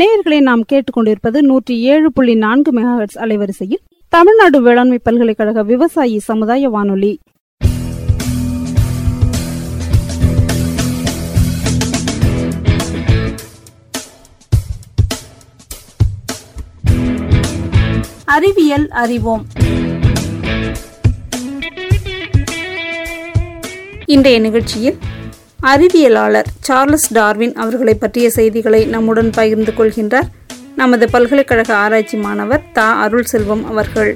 நேயர்களை நாம் கேட்டுக்கொண்டிருப்பது நூற்றி ஏழு புள்ளி நான்கு மெகாஹெட்ஸ் அலைவரிசையில் தமிழ்நாடு வேளாண்மை பல்கலைக்கழக விவசாயி சமுதாய வானொலி அறிவியல் அறிவோம் இன்றைய நிகழ்ச்சியில் அறிவியலாளர் சார்லஸ் டார்வின் அவர்களை பற்றிய செய்திகளை நம்முடன் பகிர்ந்து கொள்கின்றார் நமது பல்கலைக்கழக ஆராய்ச்சி மாணவர் தா அருள் செல்வம் அவர்கள்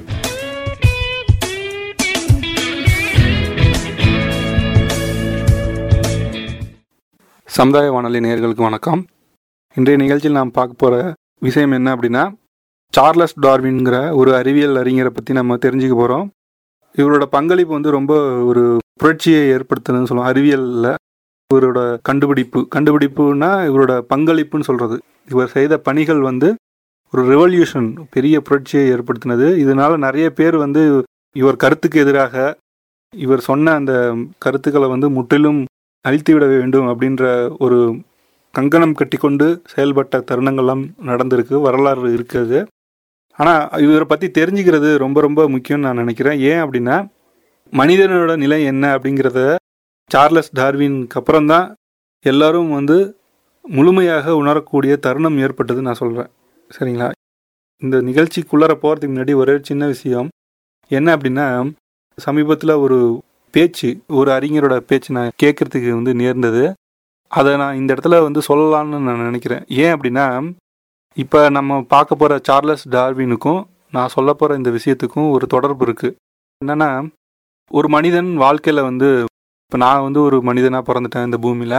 சமுதாய வானொலி நேயர்களுக்கு வணக்கம் இன்றைய நிகழ்ச்சியில் நாம் பார்க்க போகிற விஷயம் என்ன அப்படின்னா சார்லஸ் டார்வின்ங்கிற ஒரு அறிவியல் அறிஞரை பற்றி நம்ம தெரிஞ்சுக்க போகிறோம் இவரோட பங்களிப்பு வந்து ரொம்ப ஒரு புரட்சியை ஏற்படுத்துதுன்னு சொல்லுவோம் அறிவியலில் இவரோட கண்டுபிடிப்பு கண்டுபிடிப்புனா இவரோட பங்களிப்புன்னு சொல்கிறது இவர் செய்த பணிகள் வந்து ஒரு ரெவல்யூஷன் பெரிய புரட்சியை ஏற்படுத்தினது இதனால நிறைய பேர் வந்து இவர் கருத்துக்கு எதிராக இவர் சொன்ன அந்த கருத்துக்களை வந்து முற்றிலும் அழித்துவிட வேண்டும் அப்படின்ற ஒரு கங்கணம் கட்டிக்கொண்டு செயல்பட்ட தருணங்கள்லாம் நடந்திருக்கு வரலாறு இருக்குது ஆனால் இவரை பற்றி தெரிஞ்சுக்கிறது ரொம்ப ரொம்ப முக்கியம்னு நான் நினைக்கிறேன் ஏன் அப்படின்னா மனிதனோட நிலை என்ன அப்படிங்கிறத சார்லஸ் டார்வின்க்கு அப்புறம் தான் எல்லாரும் வந்து முழுமையாக உணரக்கூடிய தருணம் ஏற்பட்டது நான் சொல்கிறேன் சரிங்களா இந்த நிகழ்ச்சிக்குள்ளார போகிறதுக்கு முன்னாடி ஒரே சின்ன விஷயம் என்ன அப்படின்னா சமீபத்தில் ஒரு பேச்சு ஒரு அறிஞரோட பேச்சு நான் கேட்கறதுக்கு வந்து நேர்ந்தது அதை நான் இந்த இடத்துல வந்து சொல்லலாம்னு நான் நினைக்கிறேன் ஏன் அப்படின்னா இப்போ நம்ம பார்க்க போகிற சார்லஸ் டார்வினுக்கும் நான் சொல்ல போகிற இந்த விஷயத்துக்கும் ஒரு தொடர்பு இருக்குது என்னென்னா ஒரு மனிதன் வாழ்க்கையில் வந்து இப்போ நான் வந்து ஒரு மனிதனாக பிறந்துட்டேன் இந்த பூமியில்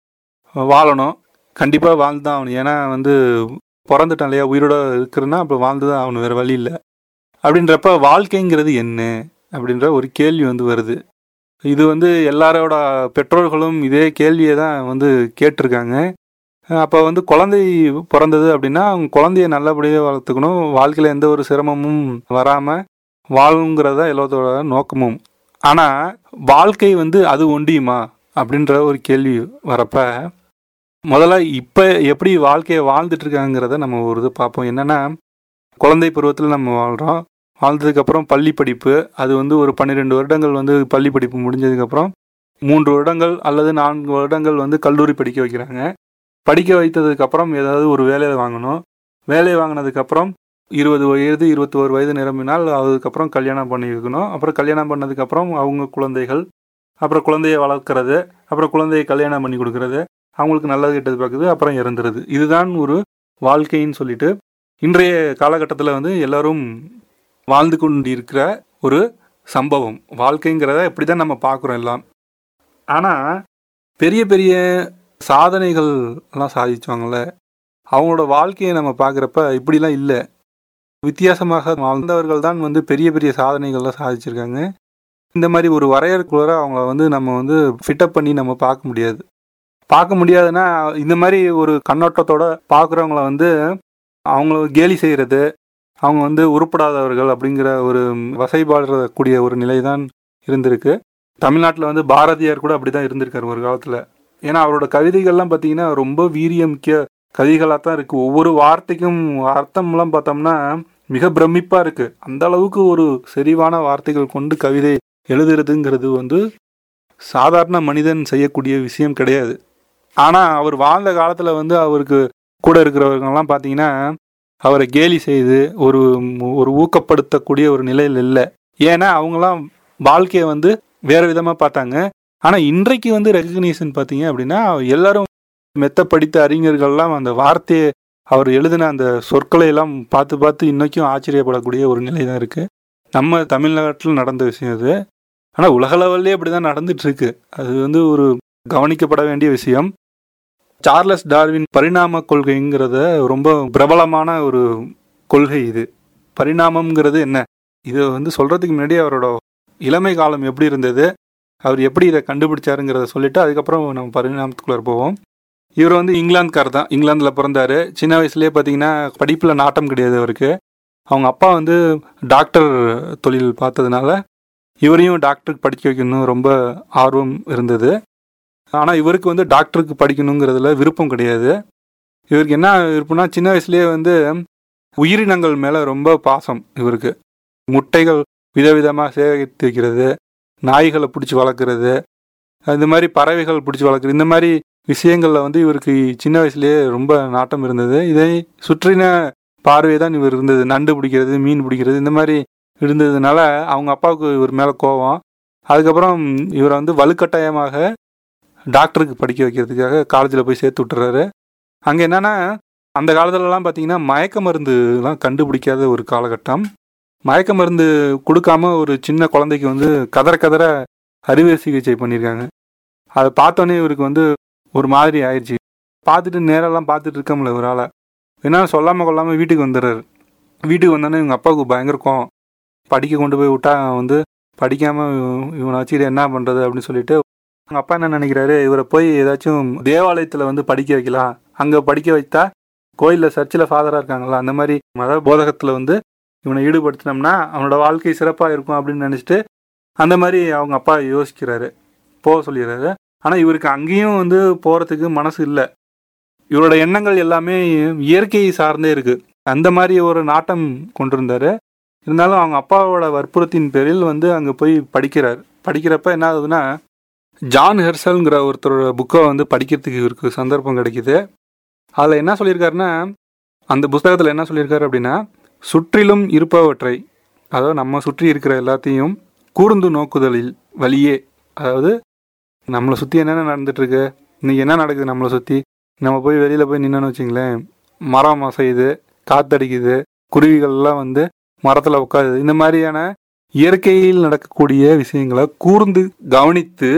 வாழணும் கண்டிப்பாக வாழ்ந்தான் ஆகணும் ஏன்னா வந்து பிறந்துட்டான் இல்லையா உயிரோட இருக்கிறன்னா அப்போ வாழ்ந்து தான் ஆகணும் வேறு வழி இல்லை அப்படின்றப்ப வாழ்க்கைங்கிறது என்ன அப்படின்ற ஒரு கேள்வி வந்து வருது இது வந்து எல்லாரோட பெற்றோர்களும் இதே கேள்வியை தான் வந்து கேட்டிருக்காங்க அப்போ வந்து குழந்தை பிறந்தது அப்படின்னா அவங்க குழந்தைய நல்லபடியாக வளர்த்துக்கணும் வாழ்க்கையில் எந்த ஒரு சிரமமும் வராமல் வாழுங்கிறத எல்லாத்தோட நோக்கமும் ஆனால் வாழ்க்கை வந்து அது ஒண்டியுமா அப்படின்ற ஒரு கேள்வி வரப்ப முதல்ல இப்போ எப்படி வாழ்க்கையை வாழ்ந்துட்டு இருக்காங்கிறத நம்ம ஒரு இது பார்ப்போம் என்னென்னா குழந்தை பருவத்தில் நம்ம வாழ்கிறோம் வாழ்ந்ததுக்கப்புறம் பள்ளி படிப்பு அது வந்து ஒரு பன்னிரெண்டு வருடங்கள் வந்து பள்ளி படிப்பு முடிஞ்சதுக்கப்புறம் மூன்று வருடங்கள் அல்லது நான்கு வருடங்கள் வந்து கல்லூரி படிக்க வைக்கிறாங்க படிக்க வைத்ததுக்கப்புறம் ஏதாவது ஒரு வேலையை வாங்கணும் வேலையை வாங்கினதுக்கப்புறம் இருபது வயது இருபத்தோரு வயது நிரம்பினால் அதுக்கப்புறம் கல்யாணம் பண்ணி வைக்கணும் அப்புறம் கல்யாணம் பண்ணதுக்கப்புறம் அவங்க குழந்தைகள் அப்புறம் குழந்தைய வளர்க்குறது அப்புறம் குழந்தைய கல்யாணம் பண்ணி கொடுக்கறது அவங்களுக்கு நல்லது கெட்டது பார்க்குது அப்புறம் இறந்துருது இதுதான் ஒரு வாழ்க்கைன்னு சொல்லிட்டு இன்றைய காலகட்டத்தில் வந்து எல்லாரும் வாழ்ந்து கொண்டு இருக்கிற ஒரு சம்பவம் வாழ்க்கைங்கிறத இப்படி தான் நம்ம பார்க்குறோம் எல்லாம் ஆனால் பெரிய பெரிய சாதனைகள் எல்லாம் சாதிச்சவங்கள அவங்களோட வாழ்க்கையை நம்ம பார்க்குறப்ப இப்படிலாம் இல்லை வித்தியாசமாக வாழ்ந்தவர்கள் தான் வந்து பெரிய பெரிய சாதனைகள்லாம் சாதிச்சிருக்காங்க இந்த மாதிரி ஒரு வரையறுக்குள்ள அவங்கள வந்து நம்ம வந்து ஃபிட்டப் பண்ணி நம்ம பார்க்க முடியாது பார்க்க முடியாதுன்னா இந்த மாதிரி ஒரு கண்ணோட்டத்தோட பார்க்குறவங்கள வந்து அவங்கள கேலி செய்கிறது அவங்க வந்து உருப்படாதவர்கள் அப்படிங்கிற ஒரு வசைபாடக்கூடிய ஒரு நிலை தான் இருந்திருக்கு தமிழ்நாட்டில் வந்து பாரதியார் கூட அப்படி தான் இருந்திருக்காரு ஒரு காலத்தில் ஏன்னா அவரோட கவிதைகள்லாம் பார்த்தீங்கன்னா ரொம்ப வீரியமிக்க கவிதைகளாக தான் இருக்குது ஒவ்வொரு வார்த்தைக்கும் அர்த்தம்லாம் பார்த்தோம்னா மிக பிரமிப்பாக இருக்குது அந்த அளவுக்கு ஒரு செறிவான வார்த்தைகள் கொண்டு கவிதை எழுதுறதுங்கிறது வந்து சாதாரண மனிதன் செய்யக்கூடிய விஷயம் கிடையாது ஆனால் அவர் வாழ்ந்த காலத்தில் வந்து அவருக்கு கூட இருக்கிறவர்கள்லாம் பார்த்தீங்கன்னா அவரை கேலி செய்து ஒரு ஒரு ஊக்கப்படுத்தக்கூடிய ஒரு நிலையில் இல்லை ஏன்னா அவங்களாம் வாழ்க்கையை வந்து வேறு விதமாக பார்த்தாங்க ஆனால் இன்றைக்கு வந்து ரெகக்னேஷன் பார்த்தீங்க அப்படின்னா எல்லாரும் மெத்த படித்த அறிஞர்கள்லாம் அந்த வார்த்தையை அவர் எழுதின அந்த சொற்களை எல்லாம் பார்த்து பார்த்து இன்னைக்கும் ஆச்சரியப்படக்கூடிய ஒரு நிலை தான் இருக்குது நம்ம தமிழ்நாட்டில் நடந்த விஷயம் இது ஆனால் உலக லெவல்லே அப்படி தான் நடந்துட்டு இருக்கு அது வந்து ஒரு கவனிக்கப்பட வேண்டிய விஷயம் சார்லஸ் டார்வின் பரிணாம கொள்கைங்கிறத ரொம்ப பிரபலமான ஒரு கொள்கை இது பரிணாமம்ங்கிறது என்ன இதை வந்து சொல்கிறதுக்கு முன்னாடி அவரோட இளமை காலம் எப்படி இருந்தது அவர் எப்படி இதை கண்டுபிடிச்சாருங்கிறத சொல்லிட்டு அதுக்கப்புறம் நம்ம பரிணாமத்துக்குள்ளே போவோம் இவர் வந்து இங்கிலாந்துக்கார் தான் இங்கிலாந்தில் பிறந்தார் சின்ன வயசுலேயே பார்த்தீங்கன்னா படிப்பில் நாட்டம் கிடையாது அவருக்கு அவங்க அப்பா வந்து டாக்டர் தொழில் பார்த்ததுனால இவரையும் டாக்டருக்கு படிக்க வைக்கணும் ரொம்ப ஆர்வம் இருந்தது ஆனால் இவருக்கு வந்து டாக்டருக்கு படிக்கணுங்கிறதுல விருப்பம் கிடையாது இவருக்கு என்ன இருப்புனா சின்ன வயசுலேயே வந்து உயிரினங்கள் மேலே ரொம்ப பாசம் இவருக்கு முட்டைகள் விதவிதமாக சேகரித்து வைக்கிறது நாய்களை பிடிச்சி வளர்க்குறது இந்த மாதிரி பறவைகள் பிடிச்சி வளர்க்குறது இந்த மாதிரி விஷயங்களில் வந்து இவருக்கு சின்ன வயசுலேயே ரொம்ப நாட்டம் இருந்தது இதை சுற்றின பார்வை தான் இவர் இருந்தது நண்டு பிடிக்கிறது மீன் பிடிக்கிறது இந்த மாதிரி இருந்ததுனால அவங்க அப்பாவுக்கு இவர் மேலே கோவம் அதுக்கப்புறம் இவரை வந்து வலுக்கட்டாயமாக டாக்டருக்கு படிக்க வைக்கிறதுக்காக காலேஜில் போய் சேர்த்து விட்டுறாரு அங்கே என்னென்னா அந்த காலத்துலலாம் பார்த்தீங்கன்னா மயக்க மருந்துலாம் கண்டுபிடிக்காத ஒரு காலகட்டம் மயக்க மருந்து கொடுக்காம ஒரு சின்ன குழந்தைக்கு வந்து கதற கதற அறுவை சிகிச்சை பண்ணியிருக்காங்க அதை பார்த்தோன்னே இவருக்கு வந்து ஒரு மாதிரி ஆயிடுச்சு பார்த்துட்டு நேரெல்லாம் பார்த்துட்டு இருக்க முடியல இவரால் என்ன சொல்லாமல் கொள்ளாமல் வீட்டுக்கு வந்துடுறாரு வீட்டுக்கு வந்தோன்னே இவங்க அப்பாவுக்கு பயங்கர கோவம் படிக்க கொண்டு போய் விட்டா வந்து படிக்காமல் இவனை வச்சுக்கிட்டு என்ன பண்ணுறது அப்படின்னு சொல்லிட்டு அவங்க அப்பா என்ன நினைக்கிறாரு இவரை போய் ஏதாச்சும் தேவாலயத்தில் வந்து படிக்க வைக்கலாம் அங்கே படிக்க வைத்தா கோயிலில் சர்ச்சில் ஃபாதராக இருக்காங்களா அந்த மாதிரி மத போதகத்தில் வந்து இவனை ஈடுபடுத்தினோம்னா அவனோட வாழ்க்கை சிறப்பாக இருக்கும் அப்படின்னு நினச்சிட்டு அந்த மாதிரி அவங்க அப்பா யோசிக்கிறாரு போக சொல்லிடுறாரு ஆனால் இவருக்கு அங்கேயும் வந்து போகிறதுக்கு மனசு இல்லை இவரோட எண்ணங்கள் எல்லாமே இயற்கையை சார்ந்தே இருக்குது அந்த மாதிரி ஒரு நாட்டம் கொண்டிருந்தாரு இருந்தாலும் அவங்க அப்பாவோட வற்புறுத்தின் பேரில் வந்து அங்கே போய் படிக்கிறார் படிக்கிறப்ப என்ன ஆகுதுன்னா ஜான் ஹெர்சல்ங்கிற ஒருத்தரோட புக்கை வந்து படிக்கிறதுக்கு இவருக்கு சந்தர்ப்பம் கிடைக்குது அதில் என்ன சொல்லியிருக்காருன்னா அந்த புஸ்தகத்தில் என்ன சொல்லியிருக்காரு அப்படின்னா சுற்றிலும் இருப்பவற்றை அதாவது நம்ம சுற்றி இருக்கிற எல்லாத்தையும் கூர்ந்து நோக்குதலில் வழியே அதாவது நம்மளை சுற்றி என்னென்ன நடந்துட்டுருக்கு இன்னைக்கு என்ன நடக்குது நம்மளை சுற்றி நம்ம போய் வெளியில் போய் நின்னோன்னு வச்சிங்களேன் மரம் அசையுது காத்தடிக்குது குருவிகள்லாம் வந்து மரத்தில் உட்காருது இந்த மாதிரியான இயற்கையில் நடக்கக்கூடிய விஷயங்களை கூர்ந்து கவனித்து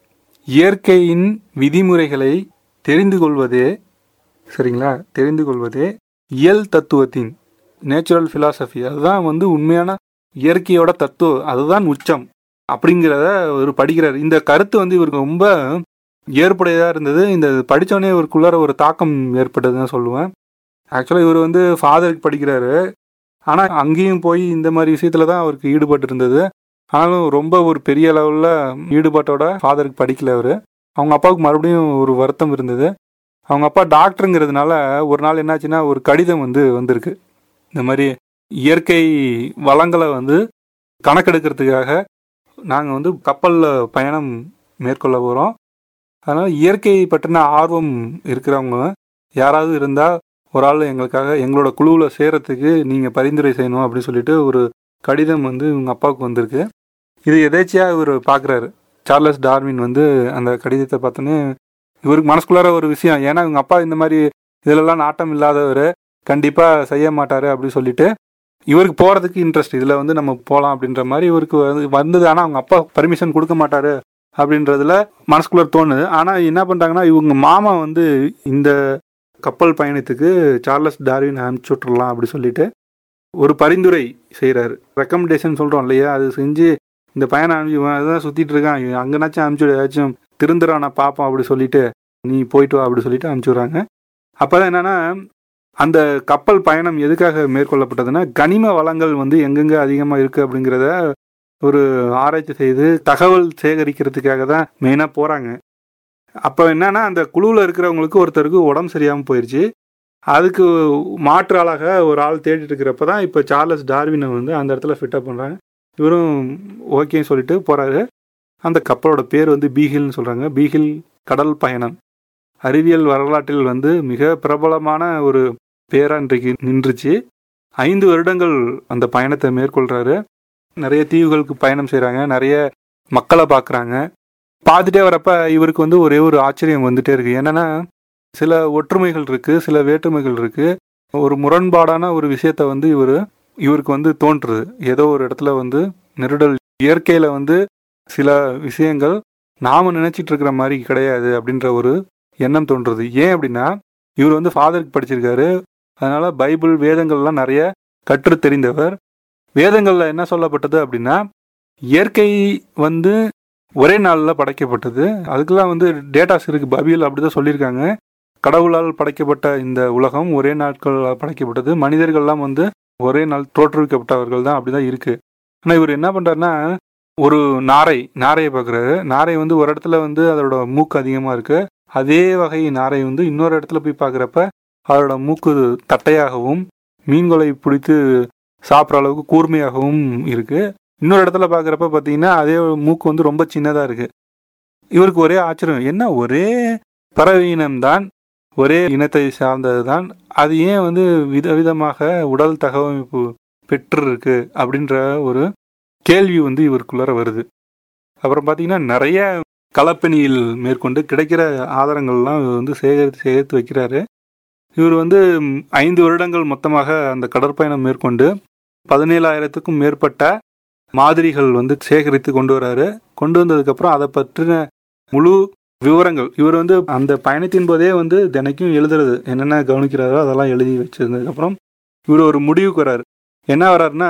இயற்கையின் விதிமுறைகளை தெரிந்து கொள்வதே சரிங்களா தெரிந்து கொள்வதே இயல் தத்துவத்தின் நேச்சுரல் ஃபிலாசபி அதுதான் வந்து உண்மையான இயற்கையோட தத்துவம் அதுதான் உச்சம் அப்படிங்கிறத ஒரு படிக்கிறார் இந்த கருத்து வந்து இவருக்கு ரொம்ப ஏற்புடையதாக இருந்தது இந்த படித்தோடனே இவருக்குள்ளார ஒரு தாக்கம் ஏற்பட்டதுன்னு சொல்லுவேன் ஆக்சுவலாக இவர் வந்து ஃபாதருக்கு படிக்கிறாரு ஆனால் அங்கேயும் போய் இந்த மாதிரி விஷயத்துல தான் அவருக்கு ஈடுபட்டு இருந்தது ஆனாலும் ரொம்ப ஒரு பெரிய லெவலில் ஈடுபாட்டோட ஃபாதருக்கு படிக்கல அவர் அவங்க அப்பாவுக்கு மறுபடியும் ஒரு வருத்தம் இருந்தது அவங்க அப்பா டாக்டருங்கிறதுனால ஒரு நாள் என்னாச்சுன்னா ஒரு கடிதம் வந்து வந்திருக்கு இந்த மாதிரி இயற்கை வளங்களை வந்து கணக்கெடுக்கிறதுக்காக நாங்கள் வந்து கப்பலில் பயணம் மேற்கொள்ள போகிறோம் அதனால் இயற்கை பற்றின ஆர்வம் இருக்கிறவங்க யாராவது இருந்தால் ஒரு ஆள் எங்களுக்காக எங்களோட குழுவில் சேரத்துக்கு நீங்கள் பரிந்துரை செய்யணும் அப்படின்னு சொல்லிட்டு ஒரு கடிதம் வந்து இவங்க அப்பாவுக்கு வந்திருக்கு இது எதேச்சியாக இவர் பார்க்குறாரு சார்லஸ் டார்வின் வந்து அந்த கடிதத்தை பார்த்தோன்னே இவருக்கு மனசுக்குள்ளார ஒரு விஷயம் ஏன்னா இவங்க அப்பா இந்த மாதிரி இதிலெல்லாம் நாட்டம் இல்லாதவர் கண்டிப்பாக செய்ய மாட்டார் அப்படின்னு சொல்லிட்டு இவருக்கு போகிறதுக்கு இன்ட்ரெஸ்ட் இதில் வந்து நம்ம போகலாம் அப்படின்ற மாதிரி இவருக்கு வந்து வந்தது ஆனால் அவங்க அப்பா பர்மிஷன் கொடுக்க மாட்டார் அப்படின்றதுல மனசுக்குள்ளே தோணுது ஆனால் என்ன பண்ணுறாங்கன்னா இவங்க மாமா வந்து இந்த கப்பல் பயணத்துக்கு சார்லஸ் டார்வின் அனுப்பிச்சி விட்றலாம் அப்படி சொல்லிட்டு ஒரு பரிந்துரை செய்கிறாரு ரெக்கமெண்டேஷன் சொல்கிறோம் இல்லையா அது செஞ்சு இந்த பையனை அனுப்பி இவன் அதுதான் சுற்றிட்டு இருக்கான் இவன் அங்கேனாச்சும் அனுப்பிச்சு ஏதாச்சும் திருந்துறான் நான் பார்ப்போம் அப்படி சொல்லிட்டு நீ போயிட்டு வா அப்படி சொல்லிட்டு அனுப்பிச்சி விட்றாங்க அப்போ தான் என்னென்னா அந்த கப்பல் பயணம் எதுக்காக மேற்கொள்ளப்பட்டதுன்னா கனிம வளங்கள் வந்து எங்கெங்கே அதிகமாக இருக்குது அப்படிங்கிறத ஒரு ஆராய்ச்சி செய்து தகவல் சேகரிக்கிறதுக்காக தான் மெயினாக போகிறாங்க அப்போ என்னன்னா அந்த குழுவில் இருக்கிறவங்களுக்கு ஒருத்தருக்கு உடம்பு சரியாமல் போயிடுச்சு அதுக்கு மாற்று ஆளாக ஒரு ஆள் தேடிட்டு இருக்கிறப்ப தான் இப்போ சார்லஸ் டார்வினை வந்து அந்த இடத்துல ஃபிட்டப் பண்ணுறாங்க இவரும் ஓகேன்னு சொல்லிட்டு போகிறாரு அந்த கப்பலோட பேர் வந்து பீஹில்னு சொல்கிறாங்க பீஹில் கடல் பயணம் அறிவியல் வரலாற்றில் வந்து மிக பிரபலமான ஒரு பேரா இன்றைக்கு நின்றுச்சு ஐந்து வருடங்கள் அந்த பயணத்தை மேற்கொள்கிறாரு நிறைய தீவுகளுக்கு பயணம் செய்கிறாங்க நிறைய மக்களை பார்க்குறாங்க பார்த்துட்டே வரப்ப இவருக்கு வந்து ஒரே ஒரு ஆச்சரியம் வந்துட்டே இருக்கு என்னன்னா சில ஒற்றுமைகள் இருக்கு சில வேற்றுமைகள் இருக்கு ஒரு முரண்பாடான ஒரு விஷயத்த வந்து இவர் இவருக்கு வந்து தோன்றுறது ஏதோ ஒரு இடத்துல வந்து நெருடல் இயற்கையில வந்து சில விஷயங்கள் நாம நினைச்சிட்டு இருக்கிற மாதிரி கிடையாது அப்படின்ற ஒரு எண்ணம் தோன்றுறது ஏன் அப்படின்னா இவர் வந்து ஃபாதருக்கு படிச்சிருக்காரு அதனால பைபிள் வேதங்கள்லாம் நிறைய கற்று தெரிந்தவர் வேதங்கள்ல என்ன சொல்லப்பட்டது அப்படின்னா இயற்கை வந்து ஒரே நாளில் படைக்கப்பட்டது அதுக்கெல்லாம் வந்து டேட்டாஸ் இருக்கு பபியல் அப்படிதான் சொல்லியிருக்காங்க கடவுளால் படைக்கப்பட்ட இந்த உலகம் ஒரே நாட்களால் படைக்கப்பட்டது மனிதர்கள்லாம் வந்து ஒரே நாள் தோற்றுவிக்கப்பட்டவர்கள் தான் அப்படிதான் இருக்கு ஆனால் இவர் என்ன பண்றாருன்னா ஒரு நாரை நாரையை பார்க்குறாரு நாரை வந்து ஒரு இடத்துல வந்து அதோட மூக்கு அதிகமாக இருக்கு அதே வகை நாரை வந்து இன்னொரு இடத்துல போய் பார்க்குறப்ப அதோட மூக்கு தட்டையாகவும் மீன்களை பிடித்து சாப்பிட்ற அளவுக்கு கூர்மையாகவும் இருக்கு இன்னொரு இடத்துல பார்க்குறப்ப பார்த்தீங்கன்னா அதே மூக்கு வந்து ரொம்ப சின்னதாக இருக்கு இவருக்கு ஒரே ஆச்சரியம் என்ன ஒரே பறவை இனம்தான் ஒரே இனத்தை சார்ந்தது தான் அது ஏன் வந்து விதவிதமாக உடல் தகவமைப்பு பெற்றிருக்கு அப்படின்ற ஒரு கேள்வி வந்து இவருக்குள்ளார வருது அப்புறம் பார்த்தீங்கன்னா நிறைய களப்பணியில் மேற்கொண்டு கிடைக்கிற ஆதாரங்கள்லாம் இவர் வந்து சேகரித்து சேகரித்து வைக்கிறாரு இவர் வந்து ம், ஐந்து வருடங்கள் மொத்தமாக அந்த கடற்பயணம் மேற்கொண்டு பதினேழாயிரத்துக்கும் மேற்பட்ட மாதிரிகள் வந்து சேகரித்து கொண்டு வராரு கொண்டு வந்ததுக்கப்புறம் அதை பற்றின முழு விவரங்கள் இவர் வந்து அந்த பயணத்தின் போதே வந்து தினைக்கும் எழுதுறது என்னென்ன கவனிக்கிறாரோ அதெல்லாம் எழுதி வச்சிருந்ததுக்கப்புறம் இவர் ஒரு முடிவுக்கு வராரு என்ன வர்றாருன்னா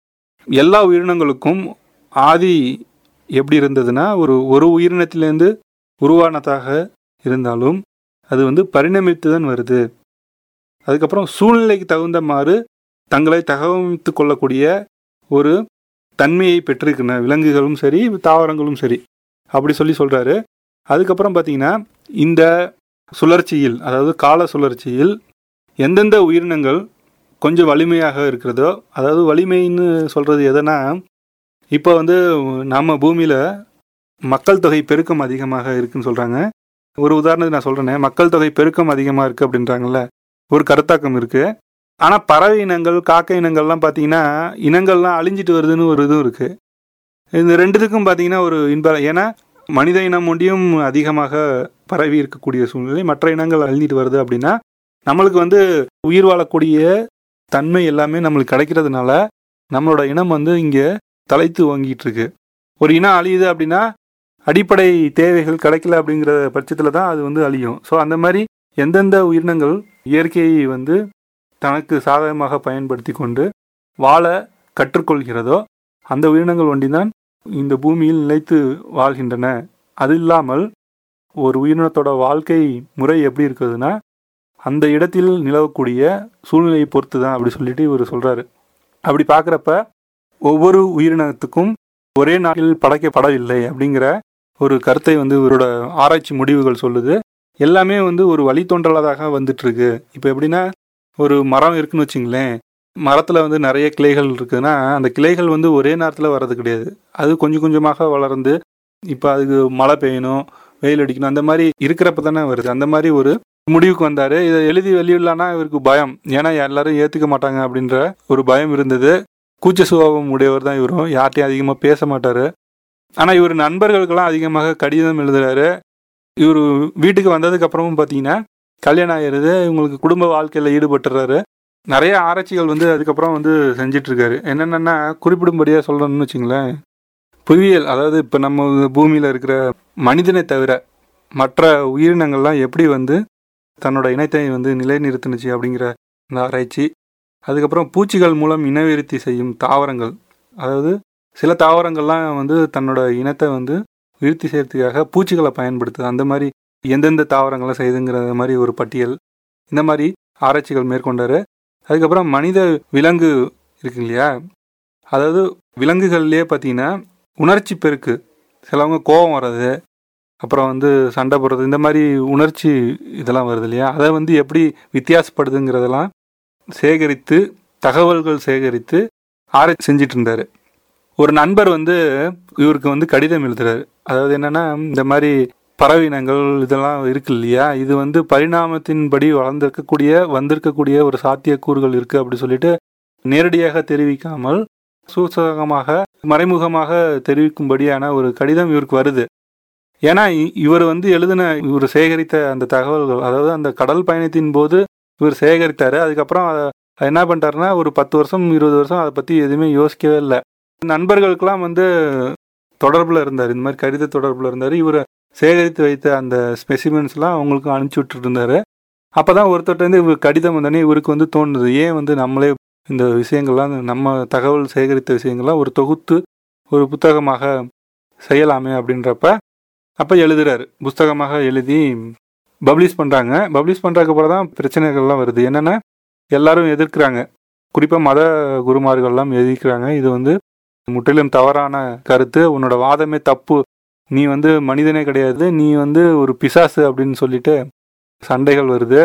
எல்லா உயிரினங்களுக்கும் ஆதி எப்படி இருந்ததுன்னா ஒரு ஒரு உயிரினத்திலேருந்து உருவானதாக இருந்தாலும் அது வந்து பரிணமித்து தான் வருது அதுக்கப்புறம் சூழ்நிலைக்கு தகுந்தமாறு தங்களை தகவமைத்து கொள்ளக்கூடிய ஒரு தன்மையை பெற்றிருக்கின்றன விலங்குகளும் சரி தாவரங்களும் சரி அப்படி சொல்லி சொல்றாரு அதுக்கப்புறம் பார்த்தீங்கன்னா இந்த சுழற்சியில் அதாவது கால சுழற்சியில் எந்தெந்த உயிரினங்கள் கொஞ்சம் வலிமையாக இருக்கிறதோ அதாவது வலிமைன்னு சொல்றது எதனா இப்போ வந்து நம்ம பூமியில் மக்கள் தொகை பெருக்கம் அதிகமாக இருக்குன்னு சொல்கிறாங்க ஒரு உதாரணத்துக்கு நான் சொல்கிறேனே மக்கள் தொகை பெருக்கம் அதிகமாக இருக்குது அப்படின்றாங்கல்ல ஒரு கருத்தாக்கம் இருக்குது ஆனால் பறவை இனங்கள் காக்கை இனங்கள்லாம் பார்த்தீங்கன்னா இனங்கள்லாம் அழிஞ்சிட்டு வருதுன்னு ஒரு இதுவும் இருக்குது இந்த ரெண்டுத்துக்கும் பார்த்தீங்கன்னா ஒரு இன்ப ஏன்னா மனித இனம் ஒன்றியும் அதிகமாக பரவி இருக்கக்கூடிய சூழ்நிலை மற்ற இனங்கள் அழிஞ்சிட்டு வருது அப்படின்னா நம்மளுக்கு வந்து உயிர் வாழக்கூடிய தன்மை எல்லாமே நம்மளுக்கு கிடைக்கிறதுனால நம்மளோட இனம் வந்து இங்கே தலைத்து ஓங்கிட்டு இருக்கு ஒரு இனம் அழியுது அப்படின்னா அடிப்படை தேவைகள் கிடைக்கல அப்படிங்கிற பட்சத்தில் தான் அது வந்து அழியும் ஸோ அந்த மாதிரி எந்தெந்த உயிரினங்கள் இயற்கையை வந்து தனக்கு சாதகமாக பயன்படுத்தி கொண்டு வாழ கற்றுக்கொள்கிறதோ அந்த உயிரினங்கள் ஒண்டிதான் இந்த பூமியில் நிலைத்து வாழ்கின்றன அது இல்லாமல் ஒரு உயிரினத்தோட வாழ்க்கை முறை எப்படி இருக்குதுன்னா அந்த இடத்தில் நிலவக்கூடிய சூழ்நிலையை பொறுத்து தான் அப்படி சொல்லிட்டு இவர் சொல்றாரு அப்படி பார்க்குறப்ப ஒவ்வொரு உயிரினத்துக்கும் ஒரே நாட்டில் படைக்கப்படவில்லை அப்படிங்கிற ஒரு கருத்தை வந்து இவரோட ஆராய்ச்சி முடிவுகள் சொல்லுது எல்லாமே வந்து ஒரு வழித்தோன்றலாதாக வந்துட்டு இருக்கு இப்போ எப்படின்னா ஒரு மரம் இருக்குன்னு வச்சுங்களேன் மரத்தில் வந்து நிறைய கிளைகள் இருக்குதுன்னா அந்த கிளைகள் வந்து ஒரே நேரத்தில் வர்றது கிடையாது அது கொஞ்சம் கொஞ்சமாக வளர்ந்து இப்போ அதுக்கு மழை பெய்யணும் வெயில் அடிக்கணும் அந்த மாதிரி இருக்கிறப்ப தானே வருது அந்த மாதிரி ஒரு முடிவுக்கு வந்தார் இதை எழுதி வெளியிடலான்னா இவருக்கு பயம் ஏன்னா எல்லாரும் ஏற்றுக்க மாட்டாங்க அப்படின்ற ஒரு பயம் இருந்தது கூச்ச சுபாவம் உடையவர் தான் இவரும் யார்ட்டையும் அதிகமாக பேச மாட்டார் ஆனால் இவர் நண்பர்களுக்கெல்லாம் அதிகமாக கடிதம் எழுதுறாரு இவர் வீட்டுக்கு வந்ததுக்கு அப்புறமும் பார்த்தீங்கன்னா கல்யாணம் ஆயிருது இவங்களுக்கு குடும்ப வாழ்க்கையில் ஈடுபட்டுறாரு நிறைய ஆராய்ச்சிகள் வந்து அதுக்கப்புறம் வந்து செஞ்சிட்டு இருக்காரு என்னென்னா குறிப்பிடும்படியாக சொல்லணும்னு வச்சுங்களேன் புவியியல் அதாவது இப்போ நம்ம பூமியில் இருக்கிற மனிதனை தவிர மற்ற உயிரினங்கள்லாம் எப்படி வந்து தன்னோட இனத்தை வந்து நிலைநிறுத்துனுச்சு அப்படிங்கிற இந்த ஆராய்ச்சி அதுக்கப்புறம் பூச்சிகள் மூலம் இனவிருத்தி செய்யும் தாவரங்கள் அதாவது சில தாவரங்கள்லாம் வந்து தன்னோட இனத்தை வந்து விருத்தி செய்யறதுக்காக பூச்சிகளை பயன்படுத்துது அந்த மாதிரி எந்தெந்த தாவரங்களை செய்யுதுங்கிற மாதிரி ஒரு பட்டியல் இந்த மாதிரி ஆராய்ச்சிகள் மேற்கொண்டாரு அதுக்கப்புறம் மனித விலங்கு இருக்கு இல்லையா அதாவது விலங்குகள்லேயே பார்த்தீங்கன்னா உணர்ச்சி பெருக்கு சிலவங்க கோபம் வர்றது அப்புறம் வந்து சண்டை போடுறது இந்த மாதிரி உணர்ச்சி இதெல்லாம் வருது இல்லையா அதை வந்து எப்படி வித்தியாசப்படுதுங்கிறதெல்லாம் சேகரித்து தகவல்கள் சேகரித்து ஆராய்ச்சி செஞ்சிட்டு இருந்தார் ஒரு நண்பர் வந்து இவருக்கு வந்து கடிதம் எழுதுறாரு அதாவது என்னன்னா இந்த மாதிரி பறவையினங்கள் இதெல்லாம் இருக்கு இல்லையா இது வந்து பரிணாமத்தின்படி வளர்ந்திருக்கக்கூடிய வந்திருக்கக்கூடிய ஒரு சாத்தியக்கூறுகள் இருக்கு அப்படி சொல்லிட்டு நேரடியாக தெரிவிக்காமல் சூசகமாக மறைமுகமாக தெரிவிக்கும்படியான ஒரு கடிதம் இவருக்கு வருது ஏன்னா இ- இவர் வந்து எழுதின இவர் சேகரித்த அந்த தகவல்கள் அதாவது அந்த கடல் பயணத்தின் போது இவர் சேகரித்தாரு அதுக்கப்புறம் அதை என்ன பண்ணிட்டாருன்னா ஒரு பத்து வருஷம் இருபது வருஷம் அதை பற்றி எதுவுமே யோசிக்கவே இல்லை நண்பர்களுக்கெல்லாம் வந்து தொடர்பில் இருந்தார் இந்த மாதிரி கடித தொடர்பில் இருந்தார் இவர் சேகரித்து வைத்த அந்த ஸ்பெசிமென்ஸ்லாம் அவங்களுக்கு அனுப்பிச்சி விட்டுட்டு இருந்தார் அப்போ தான் ஒருத்தர்கிட்ட இவர் கடிதம் வந்தோடனே இவருக்கு வந்து தோணுது ஏன் வந்து நம்மளே இந்த விஷயங்கள்லாம் நம்ம தகவல் சேகரித்த விஷயங்கள்லாம் ஒரு தொகுத்து ஒரு புத்தகமாக செய்யலாமே அப்படின்றப்ப அப்போ எழுதுறாரு புஸ்தகமாக எழுதி பப்ளிஷ் பண்ணுறாங்க பப்ளிஷ் பண்ணுறதுக்கு அப்புறம் தான் பிரச்சனைகள்லாம் வருது என்னென்னா எல்லாரும் எதிர்க்கிறாங்க குறிப்பாக மத குருமார்கள்லாம் எதிர்க்கிறாங்க இது வந்து முற்றிலும் தவறான கருத்து உன்னோட வாதமே தப்பு நீ வந்து மனிதனே கிடையாது நீ வந்து ஒரு பிசாசு அப்படின்னு சொல்லிட்டு சண்டைகள் வருது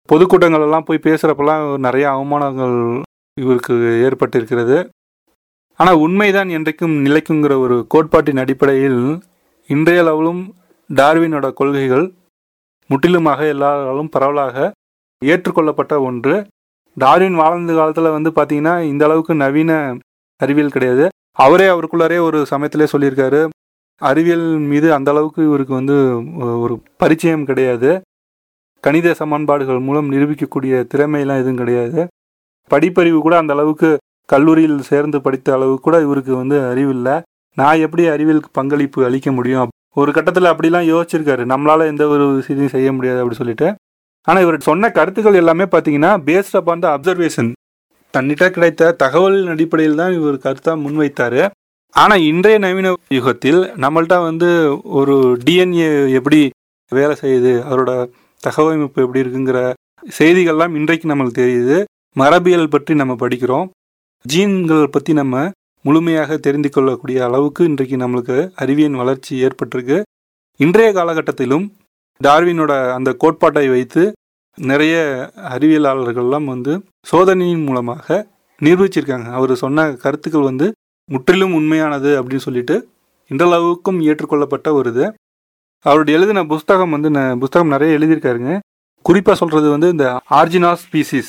பொதுக்கூட்டங்கள் எல்லாம் போய் பேசுகிறப்பெல்லாம் நிறைய அவமானங்கள் இவருக்கு ஏற்பட்டிருக்கிறது ஆனால் உண்மைதான் என்றைக்கும் நிலைக்குங்கிற ஒரு கோட்பாட்டின் அடிப்படையில் இன்றைய அளவிலும் டார்வினோட கொள்கைகள் முற்றிலுமாக எல்லாராலும் பரவலாக ஏற்றுக்கொள்ளப்பட்ட ஒன்று டார்வின் வாழ்ந்த காலத்தில் வந்து பார்த்தீங்கன்னா இந்த அளவுக்கு நவீன அறிவியல் கிடையாது அவரே அவருக்குள்ளாரே ஒரு சமயத்திலே சொல்லியிருக்காரு அறிவியல் மீது அந்த அளவுக்கு இவருக்கு வந்து ஒரு பரிச்சயம் கிடையாது கணித சமன்பாடுகள் மூலம் நிரூபிக்கக்கூடிய திறமையெல்லாம் எதுவும் கிடையாது படிப்பறிவு கூட அந்த அளவுக்கு கல்லூரியில் சேர்ந்து படித்த அளவு கூட இவருக்கு வந்து அறிவில்லை நான் எப்படி அறிவியலுக்கு பங்களிப்பு அளிக்க முடியும் ஒரு கட்டத்தில் அப்படிலாம் யோசிச்சிருக்காரு நம்மளால எந்த ஒரு விஷயத்தையும் செய்ய முடியாது அப்படி சொல்லிட்டு ஆனால் இவர் சொன்ன கருத்துக்கள் எல்லாமே பார்த்தீங்கன்னா பேஸ்ட் அப் அந்த அப்சர்வேஷன் தன்னிட்ட கிடைத்த தகவலின் அடிப்படையில் தான் இவர் கருத்தாக முன்வைத்தார் ஆனால் இன்றைய நவீன யுகத்தில் நம்மள்ட்ட வந்து ஒரு டிஎன்ஏ எப்படி வேலை செய்யுது அவரோட தகவமைப்பு எப்படி இருக்குங்கிற செய்திகள்லாம் இன்றைக்கு நம்மளுக்கு தெரியுது மரபியல் பற்றி நம்ம படிக்கிறோம் ஜீன்கள் பற்றி நம்ம முழுமையாக தெரிந்து கொள்ளக்கூடிய அளவுக்கு இன்றைக்கு நம்மளுக்கு அறிவியல் வளர்ச்சி ஏற்பட்டிருக்கு இன்றைய காலகட்டத்திலும் டார்வினோட அந்த கோட்பாட்டை வைத்து நிறைய அறிவியலாளர்கள்லாம் வந்து சோதனையின் மூலமாக நிரூபிச்சிருக்காங்க அவர் சொன்ன கருத்துக்கள் வந்து முற்றிலும் உண்மையானது அப்படின்னு சொல்லிட்டு இன்றளவுக்கும் ஏற்றுக்கொள்ளப்பட்ட ஒரு இது அவருடைய எழுதின புஸ்தகம் வந்து புஸ்தகம் நிறைய எழுதியிருக்காருங்க குறிப்பாக சொல்கிறது வந்து இந்த origin of species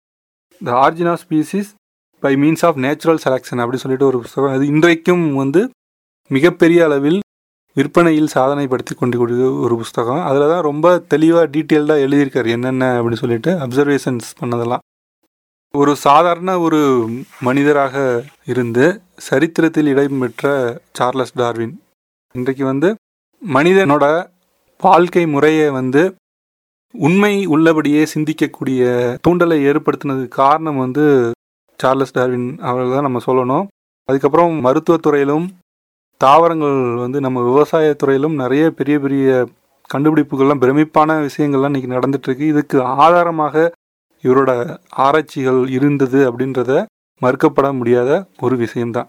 the origin of species by means of natural selection அப்படின்னு சொல்லிட்டு ஒரு புஸ்தகம் அது இன்றைக்கும் வந்து மிகப்பெரிய அளவில் விற்பனையில் சாதனைப்படுத்தி கொண்டு கூடிய ஒரு புஸ்தகம் அதில் தான் ரொம்ப தெளிவாக டீட்டெயில்டாக எழுதியிருக்காரு என்னென்ன அப்படின்னு சொல்லிட்டு அப்சர்வேஷன்ஸ் பண்ணதெல்லாம் ஒரு சாதாரண ஒரு மனிதராக இருந்து சரித்திரத்தில் இடம்பெற்ற சார்லஸ் டார்வின் இன்றைக்கு வந்து மனிதனோட வாழ்க்கை முறையை வந்து உண்மை உள்ளபடியே சிந்திக்கக்கூடிய தூண்டலை ஏற்படுத்தினதுக்கு காரணம் வந்து சார்லஸ் டார்வின் அவர்கள் தான் நம்ம சொல்லணும் அதுக்கப்புறம் மருத்துவத்துறையிலும் தாவரங்கள் வந்து நம்ம விவசாயத்துறையிலும் நிறைய பெரிய பெரிய கண்டுபிடிப்புகள்லாம் பிரமிப்பான விஷயங்கள்லாம் இன்றைக்கி நடந்துட்டுருக்கு இதுக்கு ஆதாரமாக இவரோட ஆராய்ச்சிகள் இருந்தது அப்படின்றத மறுக்கப்பட முடியாத ஒரு விஷயம்தான்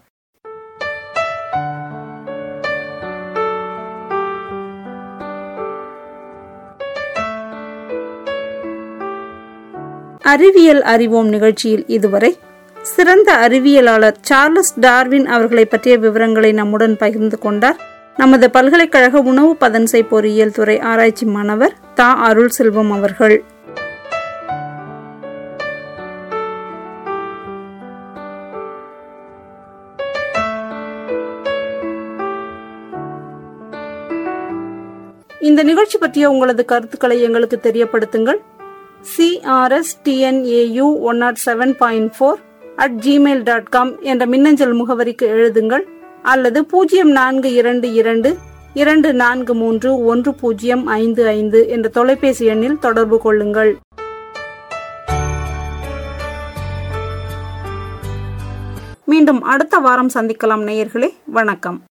அறிவியல் அறிவோம் நிகழ்ச்சியில் இதுவரை சிறந்த அறிவியலாளர் சார்லஸ் டார்வின் அவர்களை பற்றிய விவரங்களை நம்முடன் பகிர்ந்து கொண்டார் நமது பல்கலைக்கழக உணவு பதன்சை பொறியியல் துறை ஆராய்ச்சி மாணவர் தா அருள் செல்வம் அவர்கள் இந்த நிகழ்ச்சி பற்றிய உங்களது கருத்துக்களை எங்களுக்கு தெரியப்படுத்துங்கள் CRS TNAU one naught seven point four at Gmail dot com என்ற மின்னஞ்சல் முகவரிக்கு எழுதுங்கள் அல்லது பூஜ்ஜியம் நான்கு இரண்டு இரண்டு இரண்டு நான்கு மூன்று ஒன்று பூஜ்ஜியம் ஐந்து ஐந்து என்ற தொலைபேசி எண்ணில் தொடர்பு கொள்ளுங்கள் மீண்டும் அடுத்த வாரம் சந்திக்கலாம் நேயர்களே வணக்கம்